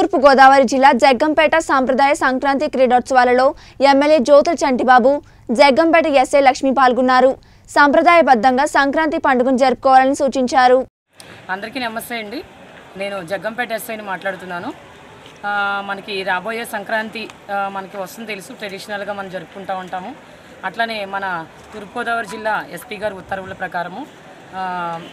తూర్పుగోదావరి జిల్లా జగ్గంపేట సాంప్రదాయ సంక్రాంతి క్రీడోత్సవాలలో ఎమ్మెల్యే జ్యోతుల చంటిబాబు జగ్గంపేట ఎస్ఐ లక్ష్మి పాల్గొన్నారు సాంప్రదాయబద్ధంగా సంక్రాంతి పండుగను జరుపుకోవాలని సూచించారు అందరికీ నమస్తే అండి నేను జగ్గంపేట ఎస్ఐని మాట్లాడుతున్నాను ఆ, మనకి రాబోయే సంక్రాంతి ఆ, మనకి వస్తుంది తెలుసు ట్రెడిషనల్గా మనం జరుపుకుంటూ ఉంటాము అట్లనే మన తూర్పుగోదావరి జిల్లా ఎస్పీ గారి ఉత్తర్వుల ప్రకారము ఆ,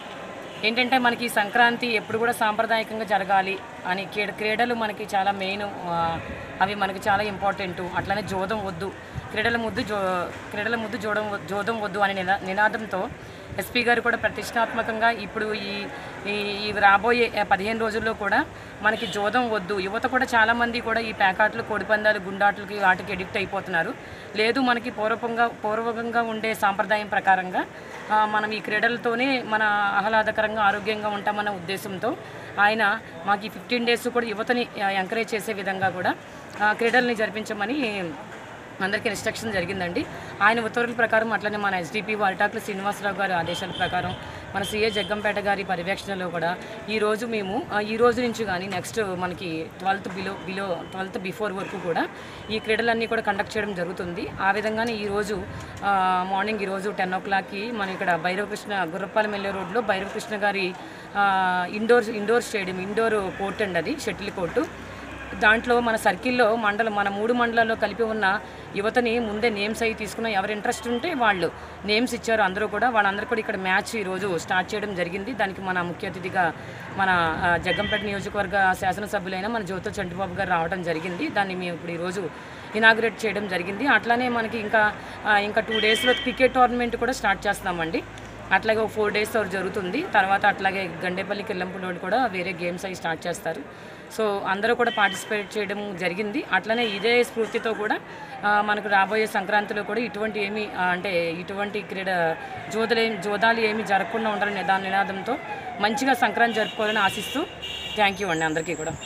ఏంటంటే మనకి సంక్రాంతి ఎప్పుడు కూడా సాంప్రదాయకంగా జరగాలి అని క్రీడ క్రీడలు మనకి చాలా మెయిన్ అవి మనకి చాలా ఇంపార్టెంట్ అట్లనే జోదం వద్దు క్రీడల ముద్దు జో క్రీడల ముద్దు జోడం వ- జోదం వద్దు అనే నినా నినాదంతో ఎస్పీ గారు కూడా ప్రతిష్టాత్మకంగా ఇప్పుడు ఈ ఈ ఈ రాబోయే పదిహేను రోజుల్లో కూడా మనకి జోదం వద్దు యువత కూడా చాలామంది కూడా ఈ ప్యాకాట్లు కోడిపందాలు గుండాట్లకి వాటికి ఎడిక్ట్ అయిపోతున్నారు లేదు మనకి పూర్వకంగా పూర్వకంగా ఉండే సాంప్రదాయం ప్రకారంగా ఆ, మనం ఈ క్రీడలతోనే మన ఆహ్లాదకరంగా ఆరోగ్యంగా ఉంటామన్న ఉద్దేశంతో ఆయన మాకు ఈ ఫిఫ్టీన్ డేస్ కూడా యువతని ఎంకరేజ్ చేసే విధంగా కూడా ఆ, క్రీడల్ని జరిపించమని అందరికీ ఇన్స్ట్రక్షన్ జరిగిందండి ఆయన ఉత్తర్వుల ప్రకారం అట్లనే మన ఎస్డిపి అరిటాకుల శ్రీనివాసరావు గారి ఆదేశాల ప్రకారం మన సీఏ జగ్గంపేట గారి పర్యవేక్షణలో కూడా ఈ రోజు మేము ఆ, ఈ రోజు నుంచి కానీ నెక్స్ట్ మనకి twelfth below below twelfth before వరకు కూడా ఈ క్రీడలన్నీ కూడా కండక్ట్ చేయడం జరుగుతుంది ఆ విధంగానే ఈరోజు మార్నింగ్ ఈరోజు టెన్ ఓ క్లాక్కి మన ఇక్కడ భైరవకృష్ణ గుర్రపాలెం వెళ్ళే రోడ్లో భైరవకృష్ణ గారి ఆ, indoor indoor stadium indoor court అండి అది షటిల్ కోర్టు దాంట్లో మన సర్కిల్లో మండలం మన మూడు మండలాల్లో కలిపి ఉన్న యువతని ముందే నేమ్స్ అవి తీసుకున్న ఎవరు ఇంట్రెస్ట్ ఉంటే వాళ్ళు నేమ్స్ ఇచ్చారు అందరూ కూడా వాళ్ళందరూ కూడా ఇక్కడ మ్యాచ్ ఈరోజు స్టార్ట్ చేయడం జరిగింది దానికి మన ముఖ్య అతిథిగా మన ఆ, జగ్గంపేట నియోజకవర్గ శాసనసభ్యులైన మన జ్యోతి చంటిబాబు గారు రావడం జరిగింది దాన్ని మేము ఇప్పుడు ఈరోజు ఇనాగ్రేట్ చేయడం జరిగింది అట్లానే మనకి ఇంకా ఆ, ఇంకా టూ డేస్లో క్రికెట్ టోర్నమెంట్ కూడా స్టార్ట్ చేస్తామండి అట్లాగే ఒక ఫోర్ డేస్ వరకు జరుగుతుంది తర్వాత అట్లాగే గండేపల్లి కిల్లంపూడిలో కూడా వేరే గేమ్స్ అవి స్టార్ట్ చేస్తారు సో అందరూ కూడా పార్టిసిపేట్ చేయడం జరిగింది అట్లనే ఇదే స్ఫూర్తితో కూడా ఆ, మనకు రాబోయే సంక్రాంతిలో కూడా ఇటువంటి ఏమి ఆ, అంటే ఇటువంటి క్రీడ జోదలు ఏమి జోదాలు ఏమి జరగకుండా ఉండాలనే దాని నినాదంతో మంచిగా సంక్రాంతి జరుపుకోవాలని ఆశిస్తూ థ్యాంక్ యూ అండి అందరికీ కూడా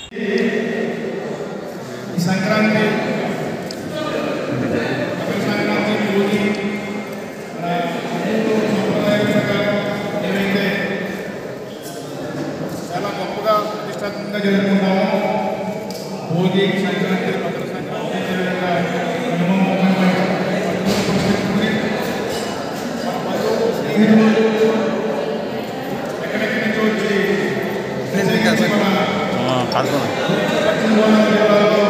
ఈ సంక్రాంతి మకర సంక్రాంతి భోగి మన హిందూ సంప్రదాయం ప్రకారం ఏవైతే చాలా గొప్పగా ప్రతిష్టాత్మకంగా జరుపుకుంటామో భోగి సంక్రాంతి మకర సంక్రాంతి అదేవిధంగా కనుమ, పొంగల్, పట్టుదల పురస్కరించుకుని మన బంధువులు స్నేహితులు ఎక్కడెక్కడి నుంచో వచ్చి ప్రత్యేకించి మన పశ్చిమ గోదావరి జిల్లాలో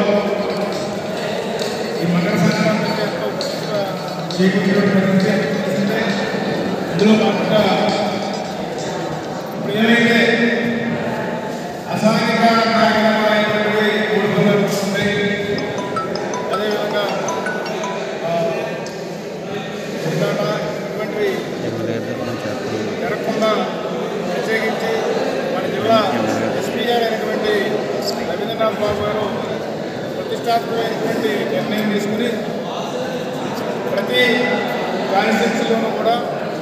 ఈ మకర సంక్రాంతికి ఎంతో గొప్పగా చేకూర్చినటువంటి తెలిసిందే ఇందులో భాగంగా ఇప్పుడు ఏవైతే అసాంఘిక కార్యక్రమాలైనటువంటి మూడు పనులు ఉన్నాయి అదేవిధంగా ఆ, ఉద్దాట ఇటువంటివి జరగకుండా ప్రత్యేకించి మన జిల్లా ఎస్పీ గారు అయినటువంటి రవీంద్రనాథ్ బాబు గారు ప్రతిష్టాత్మకమైనటువంటి నిర్ణయం తీసుకుని ప్రతి కాన్స్టిట్యూన్సీలోనూ కూడా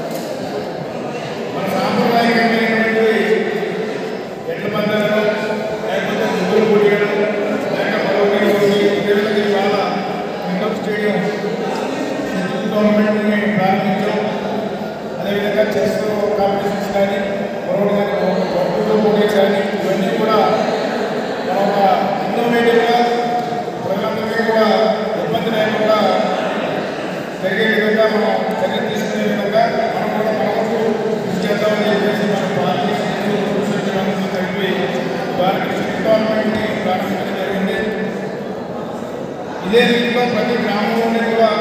మన సాంప్రదాయకమైనటువంటి ఎడ్ల పందాలు లేకపోతే ముగ్గురు పోటీలు లేక మరొకటి పోటీ ఇదేవిధంగా ఇవాళ ఇండోర్ స్టేడియం టోర్నమెంట్ని ప్రారంభించాం అదేవిధంగా చెస్ కాంపిటీషన్స్ కానీ మరొకటి కానీ కంప్యూటర్ పోటీస్ కానీ ఇవన్నీ కూడా మనం ఒక ఇన్నోవేటివ్గా ప్రజలందరికీ కూడా ఇబ్బంది లేకుండా జరిగే విధంగా మనం చర్యలు తీసుకునే విధంగా మనం కూడా మనకు కృషి చేద్దామని చెప్పేసి మన పార్టీ సభ్యులందరూ కలిపి వారికి టోర్నమెంట్ని ప్రారంభించడం జరిగింది ఇదే రీతిలో ప్రతి గ్రామంలోనే కూడా